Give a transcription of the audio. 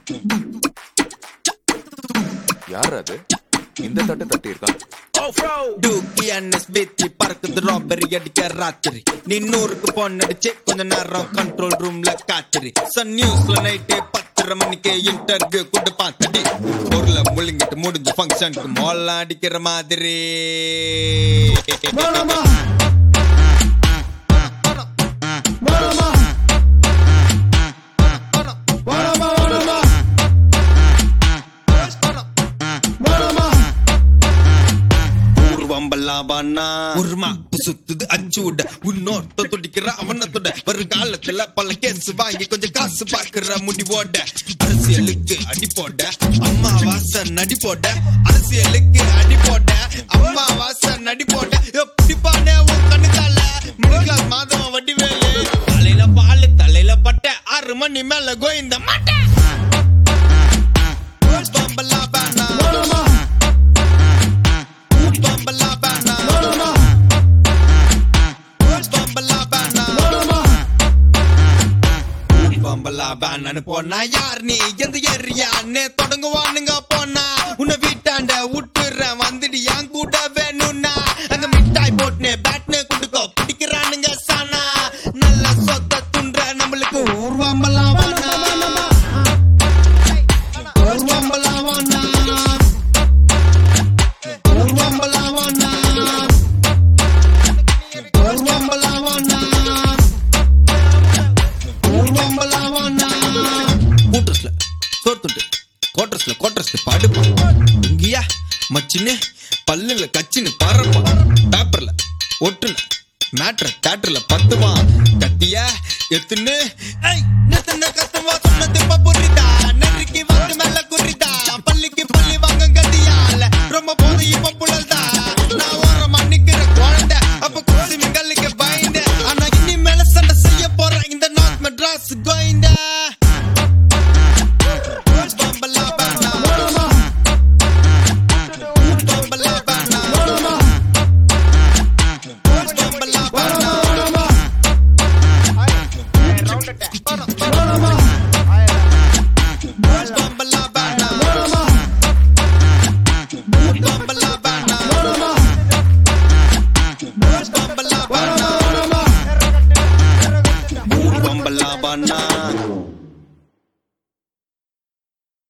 யார் அது இந்த தட்டு தட்டி இருக்கான் டூக்கி அன்னஸ் பேத்தி பறக்குது ராபரி அடிக்க ராத்திரி நீ நூறுக்கு போன் அடிச்சு கொஞ்ச நேரம் கண்ட்ரோல் ரூம்ல காத்திரி சன் நியூஸ்ல நைட்டு பத்தரை மணிக்கு இன்டர்வியூ கொண்டு பார்த்தடி பொருளை முழுங்கிட்டு முடிஞ்ச ஃபங்க்ஷனுக்கு மோல்லாம் அடிக்கிற மாதிரி ஊர்வம்பல்லாவானா உருமா சுத்துது அச்சு விட உன்னோர்த்த துடிக்கிற அவனத்தோட ஒரு காலத்துல பல கேஸ் வாங்கி கொஞ்சம் காசு பாக்குற முடிவோட அரசியலுக்கு அடி போட அம்மா வாச நடி போட அரசியலுக்கு அடி போட அம்மா வாச நடி போட எப்படி பானே உன் கண்ணுக்கால முடிக்கல மாதவன் வட்டி வேலு தலையில பால் தலையில பட்ட ஆறு மணி மேல கோயிந்த மாட்டேன் ஊர்வம்பல்லாவானா ஊர்வம்பல்லாவானா ஊர்வம்பல்லாவானா பம்பலாபான்னு போனா யார் நீ எந்த ஏரியான்னு தொடங்குவானுங்க போனா உன்னை வீட்டாண்ட விட்டுறேன் வந்துடு என் கூட வேணும்னா அங்க மிட்டாய் போட்டுனே பேட்னு குடுக்கோ பிடிக்கிறானுங்க சானா நல்ல சொத்த துன்ற நம்மளுக்கு ஊர்வம்பலாவானா ஊர்வம்பலாவானா ஊர்வம்பலாவானா ஊர்வம்பலாவானா கூட்டர்ஸ்ல சோர்த்துட்டு கோட்டர்ஸ்ல கோட்டர்ஸ்ல படுப்பான் இங்கயா மச்சின்னு பல்லுல கச்சின்னு பறப்பான் பேப்பர்ல ஒட்டுன மேட்ர தேட்டர்ல பத்துவான் கத்தியா எத்துன்னு ஐய் நிறுத்துன கத்துவா